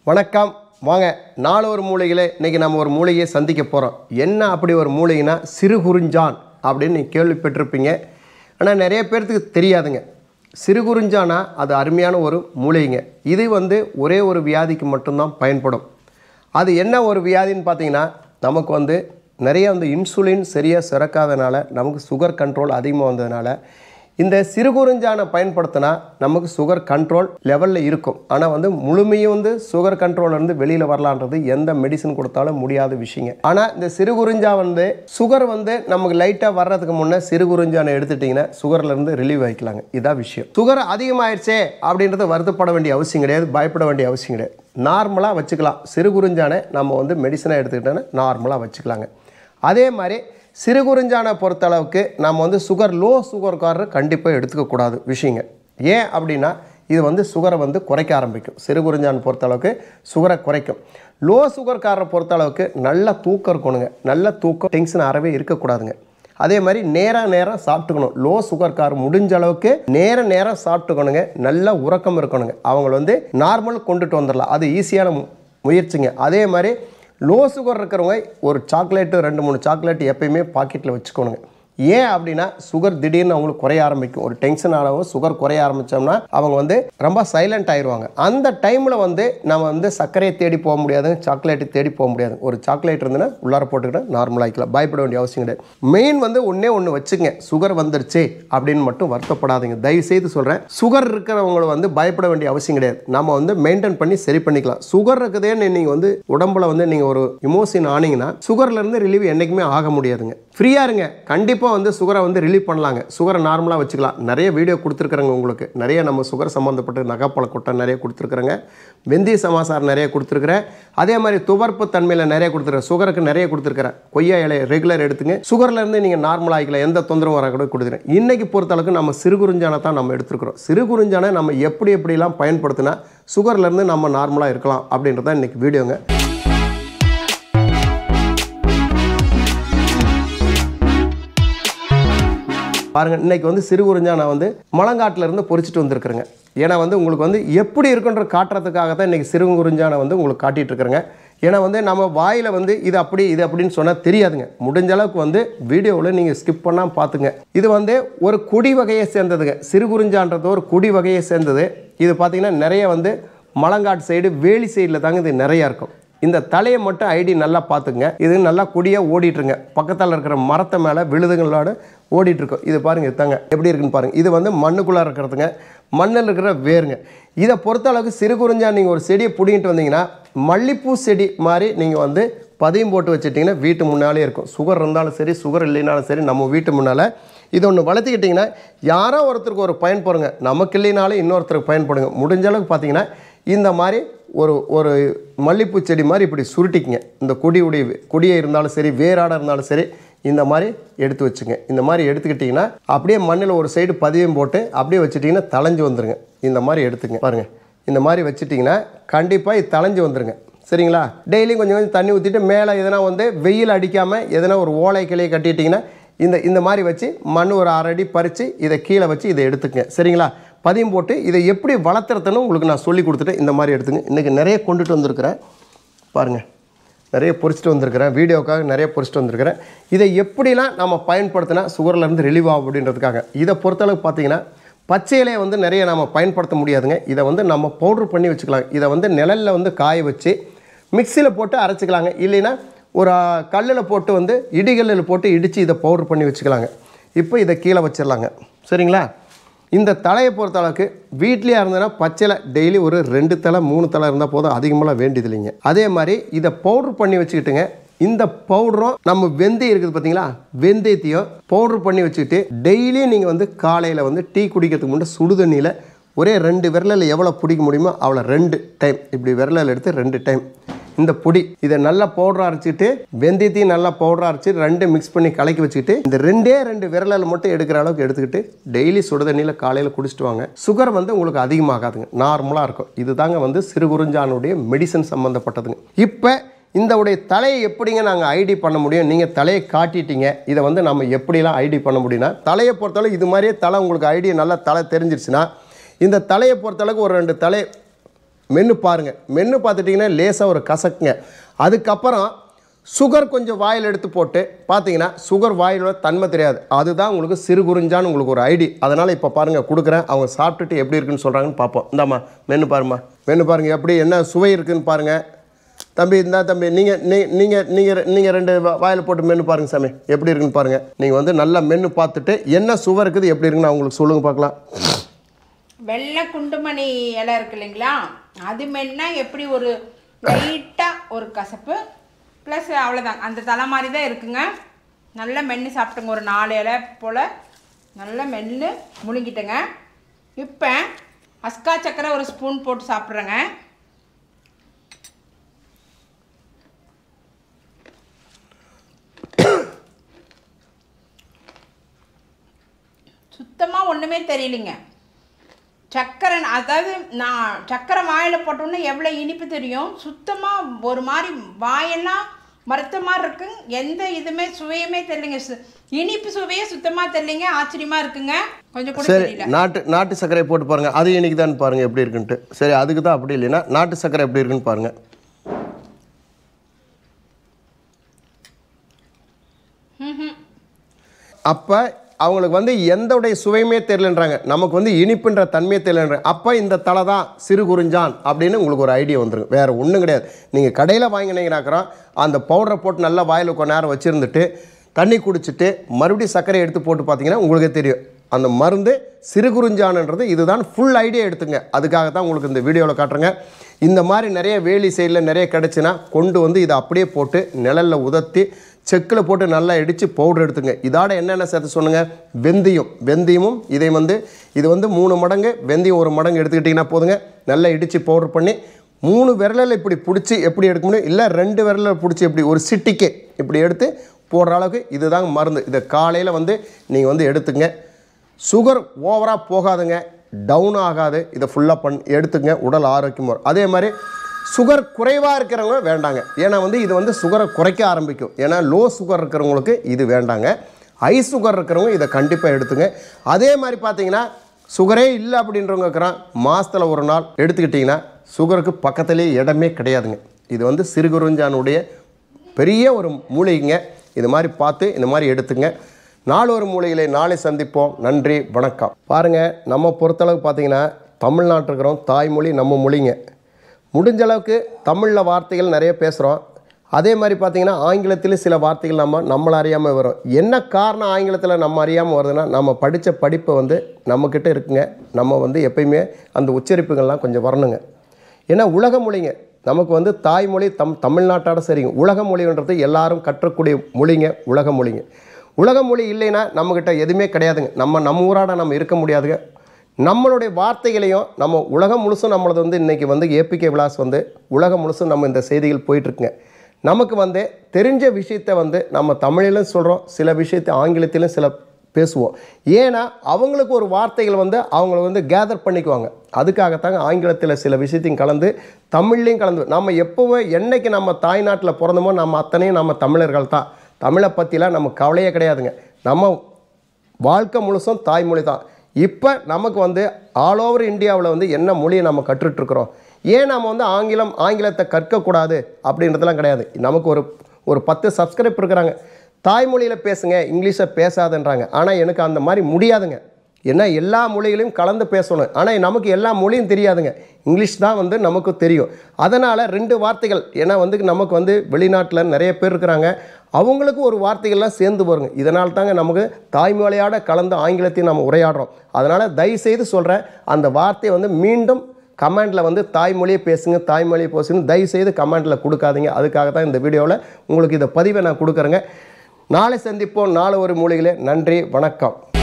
வணக்கம் வாங்க நாலு ஒரு மூலிகையில் இன்றைக்கி நம்ம ஒரு மூலிகையை சந்திக்க போகிறோம் என்ன அப்படி ஒரு மூலிகைனா சிறுகுறிஞ்சான் அப்படின்னு நீங்கள் கேள்விப்பட்டிருப்பீங்க ஆனால் நிறைய பேர்த்துக்கு தெரியாதுங்க சிறுகுறிஞ்சானா அது அருமையான ஒரு மூலிகைங்க இது வந்து ஒரே ஒரு வியாதிக்கு மட்டும்தான் பயன்படும் அது என்ன ஒரு வியாதின்னு பார்த்தீங்கன்னா நமக்கு வந்து நிறைய வந்து இன்சுலின் சரியாக சுரக்காதனால நமக்கு சுகர் கண்ட்ரோல் அதிகமாக வந்ததுனால இந்த சிறுகுறிஞ்சானை பயன்படுத்தினா நமக்கு சுகர் கண்ட்ரோல் லெவலில் இருக்கும் ஆனால் வந்து முழுமையும் வந்து சுகர் கண்ட்ரோல்லேருந்து வெளியில் வரலான்றது எந்த மெடிசன் கொடுத்தாலும் முடியாத விஷயங்க ஆனால் இந்த சிறுகுறிஞ்சா வந்து சுகர் வந்து நமக்கு லைட்டாக வர்றதுக்கு முன்னே சிறுகுறிஞ்சானை எடுத்துட்டிங்கன்னா சுகர்லேருந்து ரிலீவ் ஆகிக்கலாங்க இதான் விஷயம் சுகர் அதிகமாயிருச்சே அப்படின்றது வருத்தப்பட வேண்டிய அவசியம் கிடையாது பயப்பட வேண்டிய அவசியம் கிடையாது நார்மலாக வச்சுக்கலாம் சிறுகுறிஞ்சானை நம்ம வந்து மெடிசனாக எடுத்துக்கிட்டோன்னா நார்மலாக வச்சுக்கலாங்க அதே மாதிரி சிறுகுறிஞ்சானை பொறுத்தளவுக்கு நம்ம வந்து சுகர் லோ சுகர்காரர் கண்டிப்பாக எடுத்துக்கக்கூடாது விஷயங்க ஏன் அப்படின்னா இது வந்து சுகரை வந்து குறைக்க ஆரம்பிக்கும் சிறுகுறிஞ்சான் பொறுத்தளவுக்கு சுகரை குறைக்கும் லோ சுகர்காரரை பொறுத்தளவுக்கு நல்ல தூக்கம் இருக்கணுங்க நல்ல தூக்கம் டென்ஷன் அறவே இருக்கக்கூடாதுங்க அதே மாதிரி நேராக நேரம் சாப்பிட்டுக்கணும் லோ சுகர் கார் முடிஞ்ச அளவுக்கு நேர நேரம் சாப்பிட்டுக்கணுங்க நல்ல உறக்கம் இருக்கணுங்க அவங்கள வந்து நார்மல் கொண்டுட்டு வந்துடலாம் அது ஈஸியான மு- முயற்சிங்க அதே மாதிரி லோ சுகர் இருக்கிறவங்க ஒரு சாக்லேட்டு ரெண்டு மூணு சாக்லேட் எப்பயுமே பாக்கெட்டில் வச்சுக்கணுங்க ஏன் அப்படின்னா சுகர் திடீர்னு அவங்களுக்கு குறைய ஆரம்பிக்கும் ஒரு டென்ஷன் ஆனவோ சுகர் குறைய ஆரம்பித்தோம்னா அவங்க வந்து ரொம்ப சைலண்ட் ஆயிடுவாங்க அந்த டைமில் வந்து நம்ம வந்து சர்க்கரையை தேடி போக முடியாதுங்க சாக்லேட்டு தேடி போக முடியாது ஒரு சாக்லேட் இருந்ததுன்னா உள்ளார போட்டுக்கிட்டு நார்மல் ஆகிக்கலாம் பயப்பட வேண்டிய அவசியம் கிடையாது மெயின் வந்து ஒன்றே ஒன்று வச்சுங்க சுகர் வந்துருச்சு அப்படின்னு மட்டும் வருத்தப்படாதீங்க தயவு செய்து சொல்கிறேன் சுகர் இருக்கிறவங்களை வந்து பயப்பட வேண்டிய அவசியம் கிடையாது நம்ம வந்து மெயின்டைன் பண்ணி சரி பண்ணிக்கலாம் சுகர் இருக்குதேன்னு நீங்கள் வந்து உடம்புல வந்து நீங்கள் ஒரு இமோஷன் ஆனீங்கன்னா சுகர்லேருந்து ரிலீவ் என்றைக்குமே ஆக முடியாதுங்க ஃப்ரீயாக இருங்க கண்டிப்பாக வந்து சுகரை வந்து ரிலீவ் பண்ணலாங்க சுகரை நார்மலாக வச்சுக்கலாம் நிறைய வீடியோ கொடுத்துருக்குறேங்க உங்களுக்கு நிறைய நம்ம சுகர் சம்மந்தப்பட்ட நகைப்பழ கொட்டை நிறைய கொடுத்துருக்குறேங்க வெந்தய சமாசாரம் நிறைய கொடுத்துருக்குறேன் அதே மாதிரி துவர்ப்பு தன்மையில் நிறைய கொடுத்துருக்கேன் சுகருக்கு நிறைய கொடுத்துருக்குறேன் கொய்யா இலையை ரெகுலர் எடுத்துங்க சுகர்லேருந்து நீங்கள் நார்மல் ஆகிக்கலாம் எந்த தொந்தரவும் வர கூட கொடுத்துருக்கேன் இன்னைக்கு பொறுத்தளவுக்கு நம்ம சிறுகுறிஞ்சானை தான் நம்ம எடுத்துருக்குறோம் சிறுகுறிஞ்சானை நம்ம எப்படி எப்படிலாம் பயன்படுத்தினா சுகர்லேருந்து நம்ம நார்மலாக இருக்கலாம் அப்படின்றது தான் இன்றைக்கி வீடியோங்க பாருங்கள் இன்னைக்கு வந்து சிறுகுறிஞ்சா நான் வந்து மலங்காட்டுல இருந்து பொறிச்சிட்டு வந்திருக்கிறேங்க ஏன்னா வந்து உங்களுக்கு வந்து எப்படி இருக்குன்ற காட்டுறதுக்காக தான் இன்றைக்கி சிறுகுறிஞ்சானை வந்து உங்களுக்கு காட்டிட்டு இருக்கிறேங்க ஏன்னா வந்து நம்ம வாயில் வந்து இது அப்படி இது அப்படின்னு சொன்னால் தெரியாதுங்க முடிஞ்ச அளவுக்கு வந்து வீடியோவில் நீங்கள் ஸ்கிப் பண்ணாமல் பார்த்துங்க இது வந்து ஒரு குடி வகையை சேர்ந்ததுங்க சிறுகுறிஞ்சான்றது ஒரு குடி வகையை சேர்ந்தது இது பார்த்திங்கன்னா நிறைய வந்து மலங்காட்டு சைடு வேலி சைடில் தாங்க இது நிறையா இருக்கும் இந்த தலையை மட்டும் ஐடி நல்லா பார்த்துங்க இது நல்லா கொடியாக ஓடிட்டுருங்க பக்கத்தில் இருக்கிற மரத்தை மேலே விழுதுகளோட ஓடிட்டு இருக்கும் இது பாருங்க இதாங்க எப்படி இருக்குன்னு பாருங்க இது வந்து மண்ணுக்குள்ளே இருக்கிறதுங்க மண்ணில் இருக்கிற வேருங்க இதை பொறுத்த அளவுக்கு சிறு குறிஞ்சா நீங்கள் ஒரு செடியை பிடிங்கிட்டு வந்தீங்கன்னா மல்லிப்பூ செடி மாதிரி நீங்கள் வந்து பதியம் போட்டு வச்சுட்டிங்கன்னா வீட்டு முன்னாலே இருக்கும் சுகர் இருந்தாலும் சரி சுகர் இல்லைனாலும் சரி நம்ம வீட்டு முன்னால் இது ஒன்று வளர்த்துக்கிட்டிங்கன்னா யாரோ ஒருத்தருக்கு ஒரு பயன்படுங்க நமக்கு இல்லைனாலும் இன்னொருத்தருக்கு பயன்படுங்க முடிஞ்ச அளவுக்கு பார்த்தீங்கன்னா இந்த மாதிரி ஒரு ஒரு மல்லிப்பூ செடி மாதிரி இப்படி சுருட்டிக்குங்க இந்த கொடியுடைய கொடியை இருந்தாலும் சரி வேராட இருந்தாலும் சரி இந்த மாதிரி எடுத்து வச்சுங்க இந்த மாதிரி எடுத்துக்கிட்டிங்கன்னா அப்படியே மண்ணில் ஒரு சைடு பதியம் போட்டு அப்படியே வச்சுட்டிங்கன்னா தளைஞ்சு வந்துருங்க இந்த மாதிரி எடுத்துங்க பாருங்கள் இந்த மாதிரி வச்சுட்டிங்கன்னா கண்டிப்பாக இது தளைஞ்சு வந்துருங்க சரிங்களா டெய்லியும் கொஞ்சம் கொஞ்சம் தண்ணி ஊற்றிட்டு மேலே எதனா வந்து வெயில் அடிக்காமல் எதனா ஒரு ஓலை கிளையை கட்டிட்டிங்கன்னா இந்த இந்த மாதிரி வச்சு மண் ஒரு அரை அடி பறித்து இதை கீழே வச்சு இதை எடுத்துக்கங்க சரிங்களா பதியம் போட்டு இதை எப்படி வளர்த்துறதுன்னு உங்களுக்கு நான் சொல்லி கொடுத்துட்டு இந்த மாதிரி எடுத்துங்க இன்றைக்கி நிறைய கொண்டுட்டு வந்திருக்கிறேன் பாருங்கள் நிறைய பொறிச்சிட்டு வந்திருக்கிறேன் வீடியோக்காக நிறைய பொறிச்சிட்டு வந்திருக்கிறேன் இதை எப்படிலாம் நம்ம பயன்படுத்தினா சுகர்லேருந்து ரிலீவ் ஆகும் அப்படின்றதுக்காக இதை பொறுத்தளவுக்கு பார்த்தீங்கன்னா பச்சையிலே வந்து நிறைய நம்ம பயன்படுத்த முடியாதுங்க இதை வந்து நம்ம பவுட்ரு பண்ணி வச்சுக்கலாம் இதை வந்து நிழலில் வந்து காய வச்சு மிக்சியில் போட்டு அரைச்சிக்கலாங்க இல்லைன்னா ஒரு கல்லில் போட்டு வந்து இடிகல்லில் போட்டு இடித்து இதை பவுட்ரு பண்ணி வச்சுக்கலாங்க இப்போ இதை கீழே வச்சிடலாங்க சரிங்களா இந்த தலையை பொறுத்த அளவுக்கு வீட்லேயே இருந்ததுன்னா பச்சையில் டெய்லி ஒரு ரெண்டு தலை மூணு தலை இருந்தால் போதும் அதிகமெல்லாம் வேண்டியது இல்லைங்க அதே மாதிரி இதை பவுட்ரு பண்ணி வச்சுக்கிட்டுங்க இந்த பவுடரும் நம்ம வெந்தயம் இருக்குது பார்த்தீங்களா வெந்தயத்தையும் பவுட்ரு பண்ணி வச்சுக்கிட்டு டெய்லியும் நீங்கள் வந்து காலையில் வந்து டீ குடிக்கிறதுக்கு முன்னாடி சுடு தண்ணியில் ஒரே ரெண்டு விரலில் எவ்வளோ பிடிக்க முடியுமோ அவ்வளோ ரெண்டு டைம் இப்படி விரலில் எடுத்து ரெண்டு டைம் இந்த பொடி இதை நல்லா பவுடர் அரைச்சிட்டு வெந்தயத்தையும் நல்லா பவுடர் அரைச்சி ரெண்டு மிக்ஸ் பண்ணி கலக்கி வச்சுக்கிட்டு இந்த ரெண்டே ரெண்டு விரலில் மட்டும் எடுக்கிற அளவுக்கு எடுத்துக்கிட்டு டெய்லி சுடுதண்ணியில் காலையில் குடிச்சிட்டு வாங்க சுகர் வந்து உங்களுக்கு அதிகமாகாதுங்க நார்மலாக இருக்கும் இதுதாங்க வந்து சிறுகுறிஞ்சானுடைய மெடிசன் சம்மந்தப்பட்டதுங்க இப்போ இந்த உடைய தலையை எப்படிங்க நாங்கள் ஐடி பண்ண முடியும் நீங்கள் தலையை காட்டிட்டீங்க இதை வந்து நம்ம எப்படிலாம் ஐடி பண்ண முடியும்னா தலையை பொறுத்தளவு இது மாதிரியே தலை உங்களுக்கு ஐடி நல்லா தலை தெரிஞ்சிருச்சுன்னா இந்த தலையை பொறுத்தளவுக்கு ஒரு ரெண்டு தலை மென்று பாருங்கள் மென்று பார்த்துட்டிங்கன்னா லேசாக ஒரு கசக்குங்க அதுக்கப்புறம் சுகர் கொஞ்சம் வாயில் எடுத்து போட்டு பார்த்தீங்கன்னா சுகர் வாயிலோட தன்மை தெரியாது அதுதான் உங்களுக்கு சிறு குறிஞ்சான்னு உங்களுக்கு ஒரு ஐடி அதனால் இப்போ பாருங்கள் கொடுக்குறேன் அவங்க சாப்பிட்டுட்டு எப்படி இருக்குன்னு சொல்கிறாங்கன்னு பார்ப்போம் இந்தாம்மா மென்று பாரும்மா மென்று பாருங்கள் எப்படி என்ன சுவை இருக்குன்னு பாருங்கள் தம்பி இந்தா தம்பி நீங்கள் நீ நீங்கள் நீங்கள் நீங்கள் ரெண்டு வா- வாயில் போட்டு மென்று பாருங்கள் சாமி எப்படி இருக்குன்னு பாருங்கள் நீங்கள் வந்து நல்லா மென்று பார்த்துட்டு என்ன சுவை இருக்குது எப்படி இருக்குன்னு அவங்களுக்கு சொல்லுங்கள் பார்க்கலாம் வெள்ளை குண்டுமணி இலை இருக்கு இல்லைங்களா அது மென்னா எப்படி ஒரு லைட்டாக ஒரு கசப்பு ப்ளஸ் அவ்வளோதான் அந்த தலை மாதிரி தான் இருக்குங்க நல்லா மென்று சாப்பிட்டுங்க ஒரு நாலு இலை போல் நல்லா மென்று முழுங்கிட்டேங்க இப்போ அஸ்கா சக்கரை ஒரு ஸ்பூன் போட்டு சாப்பிட்றேங்க சுத்தமாக ஒன்றுமே தெரியலைங்க சக்கரை அதாவது நான் சக்கரை வாயில் போட்டோன்னே எவ்வளோ இனிப்பு தெரியும் சுத்தமாக ஒரு மாதிரி வாயெல்லாம் மருத்த மாதிரி இருக்கு எந்த இதுவுமே சுவையுமே தெரியலைங்க சு- இனிப்பு சுவையே சுத்தமாக தெரியலைங்க ஆச்சரியமாக இருக்குங்க கொஞ்சம் கூட சரி தெரியல நாட்டு நாட்டு சர்க்கரையை போட்டு பாருங்கள் அது இன்னைக்கு தான் பாருங்கள் எப்படி இருக்குன்ட்டு சரி அதுக்கு தான் அப்படி இல்லைன்னா நாட்டு சர்க்கரை எப்படி இருக்குன்னு பாருங்கள் அப்போ அவங்களுக்கு வந்து எந்தவுடைய சுவையுமே தெரியலன்றாங்க நமக்கு வந்து இனிப்புன்ற தன்மையே தெரியலன்றாங்க அப்போ இந்த தலை தான் சிறு குறிஞ்சான் அப்படின்னு உங்களுக்கு ஒரு ஐடியா வந்துருங்க வேறு ஒன்றும் கிடையாது நீங்கள் கடையில் வாங்கினீங்கனாக்கிறோம் அந்த பவுடரை போட்டு நல்லா வாயில் கொஞ்ச நேரம் வச்சுருந்துட்டு தண்ணி குடிச்சிட்டு மறுபடியும் சர்க்கரை எடுத்து போட்டு பார்த்தீங்கன்னா உங்களுக்கே தெரியும் அந்த மருந்து சிறு குறிஞ்சான்ன்றது இதுதான் ஃபுல் ஐடியா எடுத்துங்க அதுக்காக தான் உங்களுக்கு இந்த வீடியோவில் காட்டுறேங்க இந்த மாதிரி நிறைய வேலி சைடில் நிறைய கிடச்சுன்னா கொண்டு வந்து இதை அப்படியே போட்டு நிழலில் உதர்த்தி செக்கில் போட்டு நல்லா இடித்து பவுடர் எடுத்துங்க இதோட என்னென்ன சேர்த்து சொன்னுங்க வெந்தயம் வெந்தயமும் இதை வந்து இது வந்து மூணு மடங்கு வெந்தயம் ஒரு மடங்கு எடுத்துக்கிட்டிங்கன்னா போதுங்க நல்லா இடித்து பவுடர் பண்ணி மூணு விரலில் இப்படி பிடிச்சி எப்படி எடுக்க முடியும் இல்லை ரெண்டு விரலில் பிடிச்சி இப்படி ஒரு சிட்டிக்கே இப்படி எடுத்து போடுற அளவுக்கு இதுதாங்க மருந்து இதை காலையில் வந்து நீங்கள் வந்து எடுத்துங்க சுகர் ஓவராக போகாதுங்க டவுன் ஆகாது இதை ஃபுல்லாக பண் எடுத்துங்க உடல் ஆரோக்கியமாக வரும். அதே மாதிரி சுகர் குறைவாக இருக்கிறவங்க வேண்டாங்க ஏன்னா வந்து இது வந்து சுகரை குறைக்க ஆரம்பிக்கும் ஏன்னா லோ சுகர் இருக்கிறவங்களுக்கு இது வேண்டாங்க ஹை சுகர் இருக்கிறவங்க இதை கண்டிப்பாக எடுத்துங்க அதே மாதிரி பார்த்தீங்கன்னா சுகரே இல்லை அப்படின்றவங்க இருக்கிறான் மாதத்தில் ஒரு நாள் எடுத்துக்கிட்டிங்கன்னா சுகருக்கு பக்கத்துலேயே இடமே கிடையாதுங்க இது வந்து சிறுகுறிஞ்சானுடைய பெரிய ஒரு மூலிகைங்க இது மாதிரி பார்த்து இந்த மாதிரி எடுத்துங்க நாலு ஒரு மூலிகளை நாளை சந்திப்போம் நன்றி வணக்கம் பாருங்கள் நம்ம பொறுத்தளவுக்கு பார்த்தீங்கன்னா தமிழ்நாட்டில் இருக்கிறோம் தாய்மொழி நம்ம மொழிங்க முடிஞ்ச அளவுக்கு தமிழில் வார்த்தைகள் நிறைய பேசுகிறோம் அதே மாதிரி பார்த்தீங்கன்னா ஆங்கிலத்திலும் சில வார்த்தைகள் நம்ம நம்மளை அறியாமல் வரும் என்ன காரணம் ஆங்கிலத்தில் நம்ம அறியாமல் வருதுன்னா நம்ம படித்த படிப்பை வந்து நம்மக்கிட்ட இருக்குங்க நம்ம வந்து எப்பயுமே அந்த உச்சரிப்புகள்லாம் கொஞ்சம் வரணுங்க ஏன்னா உலக மொழிங்க நமக்கு வந்து தாய்மொழி தம் தமிழ்நாட்டோட சரிங்க உலக மொழின்றது எல்லாரும் கற்றக்கூடிய மொழிங்க உலக மொழிங்க உலக மொழி இல்லைன்னா நம்மக்கிட்ட எதுவுமே கிடையாதுங்க நம்ம நம்ம ஊராட நம்ம இருக்க முடியாதுங்க நம்மளுடைய வார்த்தைகளையும் நம்ம உலகம் முழுசும் நம்மளது வந்து இன்றைக்கி வந்து ஏபிகே விலாஸ் வந்து உலகம் முழுசும் நம்ம இந்த செய்திகள் போயிட்டுருக்குங்க நமக்கு வந்து தெரிஞ்ச விஷயத்தை வந்து நம்ம தமிழிலும் சொல்கிறோம் சில விஷயத்தை ஆங்கிலத்திலும் சில பேசுவோம் ஏன்னா அவங்களுக்கு ஒரு வார்த்தைகள் வந்து அவங்கள வந்து கேதர் பண்ணிக்குவாங்க அதுக்காகத்தாங்க ஆங்கிலத்தில் சில விஷயத்தையும் கலந்து தமிழ்லையும் கலந்து நம்ம எப்போவே என்னைக்கு நம்ம தாய்நாட்டில் பிறந்தோமோ நம்ம அத்தனையும் நம்ம தமிழர்கள் தான் தமிழை பற்றிலாம் நம்ம கவலையே கிடையாதுங்க நம்ம வாழ்க்கை முழுசும் தாய்மொழி தான் இப்போ நமக்கு வந்து ஆல் ஓவர் இந்தியாவில் வந்து என்ன மொழியை நம்ம கற்றுட்ருக்குறோம் ஏன் நம்ம வந்து ஆங்கிலம் ஆங்கிலத்தை கற்கக்கூடாது அப்படின்றதெல்லாம் கிடையாது நமக்கு ஒரு ஒரு பத்து சப்ஸ்கிரைப் இருக்கிறாங்க தாய்மொழியில் பேசுங்க இங்கிலீஷை பேசாதன்றாங்க ஆனால் எனக்கு அந்த மாதிரி முடியாதுங்க ஏன்னா எல்லா மொழிகளையும் கலந்து பேசணும் ஆனால் நமக்கு எல்லா மொழியும் தெரியாதுங்க இங்கிலீஷ் தான் வந்து நமக்கு தெரியும் அதனால் ரெண்டு வார்த்தைகள் ஏன்னா வந்து நமக்கு வந்து வெளிநாட்டில் நிறைய பேர் இருக்கிறாங்க அவங்களுக்கு ஒரு வார்த்தைகள்லாம் சேர்ந்து வருங்க இதனால் தாங்க நமக்கு தாய்மொழியோட கலந்து ஆங்கிலத்தையும் நம்ம உரையாடுறோம் அதனால் தயவுசெய்து சொல்கிறேன் அந்த வார்த்தையை வந்து மீண்டும் கமெண்டில் வந்து தாய்மொழியை பேசுங்க தாய்மொழியை பேசுங்க தயவுசெய்து கமெண்டில் கொடுக்காதீங்க அதுக்காக தான் இந்த வீடியோவில் உங்களுக்கு இதை பதிவை நான் கொடுக்குறேங்க நாளை சந்திப்போம் நாளை ஒரு மூலிகளே நன்றி வணக்கம்